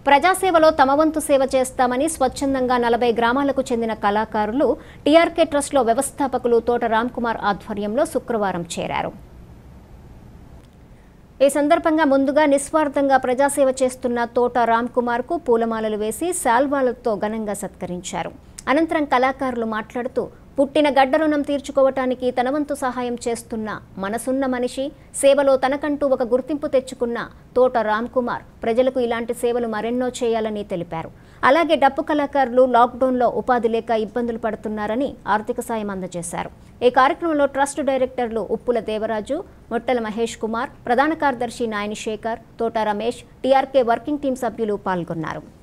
ప్రజాసేవలో తమ వంతు సేవ చేస్తామని స్వచ్ఛందంగా నలభై గ్రామాలకు చెందిన కళాకారులు టీఆర్కే ట్రస్ట్లో వ్యవస్థాపకులు తోట రామ్కుమార్ ఆధ్వర్యంలో శుక్రవారం చేరారు ఈ సందర్భంగా ముందుగా నిస్వార్థంగా ప్రజాసేవ చేస్తున్న తోట రామ్ కుమార్ కు పూలమాలలు వేసి శాల్వాలతో ఘనంగా సత్కరించారు అనంతరం కళాకారులు మాట్లాడుతూ పుట్టిన గడ్డ రుణం తీర్చుకోవటానికి తన వంతు సహాయం చేస్తున్న మనసున్న మనిషి సేవలో తనకంటూ ఒక గుర్తింపు తెచ్చుకున్న తోట రామ్ కుమార్ ప్రజలకు ఇలాంటి సేవలు మరెన్నో చేయాలని తెలిపారు అలాగే డప్పు కళాకారులు లాక్డౌన్లో ఉపాధి లేక ఇబ్బందులు పడుతున్నారని ఆర్థిక సాయం అందజేశారు ఈ కార్యక్రమంలో ట్రస్ట్ డైరెక్టర్లు ఉప్పుల దేవరాజు మొట్టల మహేష్ కుమార్ ప్రధాన కార్యదర్శి నాయని శేఖర్ తోట రమేష్ టీఆర్కే వర్కింగ్ టీం సభ్యులు పాల్గొన్నారు